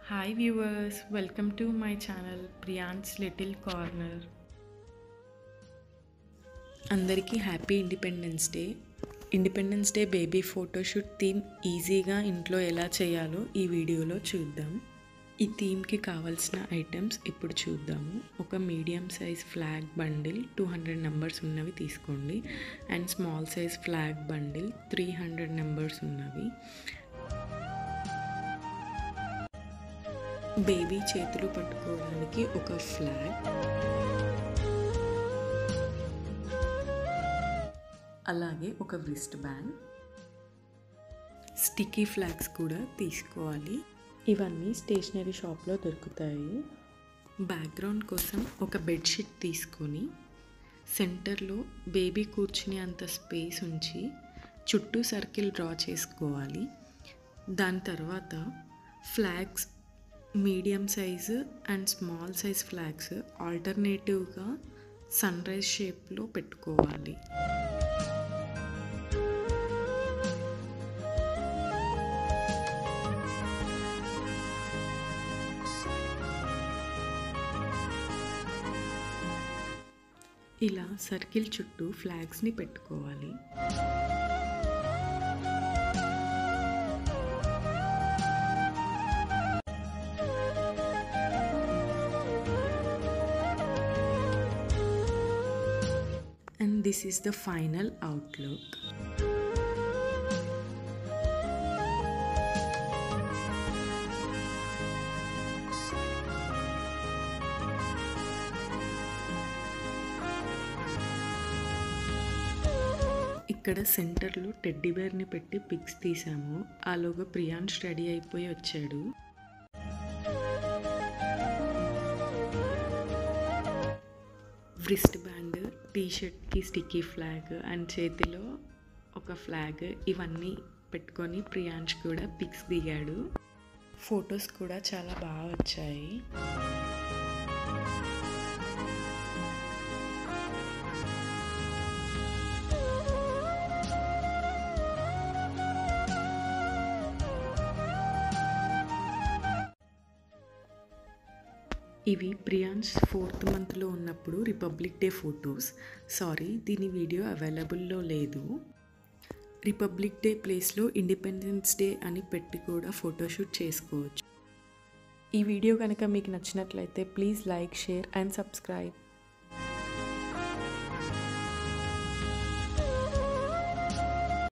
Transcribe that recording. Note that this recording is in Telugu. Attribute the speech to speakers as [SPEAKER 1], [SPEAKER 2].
[SPEAKER 1] Hi viewers welcome to my channel Priyan's little corner అందరికీ happy independence day independence day baby photoshoot theme ఈజీగా ఇంట్లో ఎలా చేయాలో ఈ వీడియోలో చూద్దాం ఈ థీమ్కి కావాల్సిన ఐటమ్స్ ఇప్పుడు చూద్దాము ఒక medium size flag bundle two hundred numbers ఉన్నవి తీసుకోండి and small size flag bundle three hundred numbers ఉన్నవి బేబీ చేతులు పట్టుకోవడానికి ఒక ఫ్లాగ్ అలాగే ఒక వ్రిస్ట్ బ్యాండ్ స్టిక్కీ ఫ్లాగ్స్ కూడా తీసుకోవాలి ఇవన్నీ స్టేషనరీ షాప్లో దొరుకుతాయి బ్యాక్గ్రౌండ్ కోసం ఒక బెడ్షీట్ తీసుకొని సెంటర్లో బేబీ కూర్చునే అంత స్పేస్ ఉంచి చుట్టూ సర్కిల్ డ్రా చేసుకోవాలి దాని తర్వాత flags medium size and small size flags ఆల్టర్నేటివ్గా సన్ రైజ్ షేప్లో పెట్టుకోవాలి ఇలా సర్కిల్ చుట్టూ ఫ్లాగ్స్ని పెట్టుకోవాలి and this is the final outlook. ఇక్కడ సెంటర్లో టెడ్డీ బేర్ని పెట్టి పిక్స్ తీసాము ఆలోగా ప్రియాన్ స్టడీ అయిపోయి వచ్చాడు వ్రిస్ట్ బ్యాండ్ టీషర్ట్కి స్టిక్కీ ఫ్లాగ్ అండ్ చేతిలో ఒక ఫ్లాగ్ ఇవన్నీ పెట్టుకొని ప్రియాంష్ కూడా పిక్స్ దిగాడు ఫొటోస్ కూడా చాలా బాగా వచ్చాయి ఇవి ప్రియాన్స్ ఫోర్త్ మంత్లో ఉన్నప్పుడు రిపబ్లిక్ డే ఫొటోస్ సారీ దీని వీడియో అవైలబుల్లో లేదు రిపబ్లిక్ డే ప్లేస్లో ఇండిపెండెన్స్ డే అని పెట్టి కూడా ఫోటోషూట్ చేసుకోవచ్చు ఈ వీడియో కనుక మీకు నచ్చినట్లయితే please like share and subscribe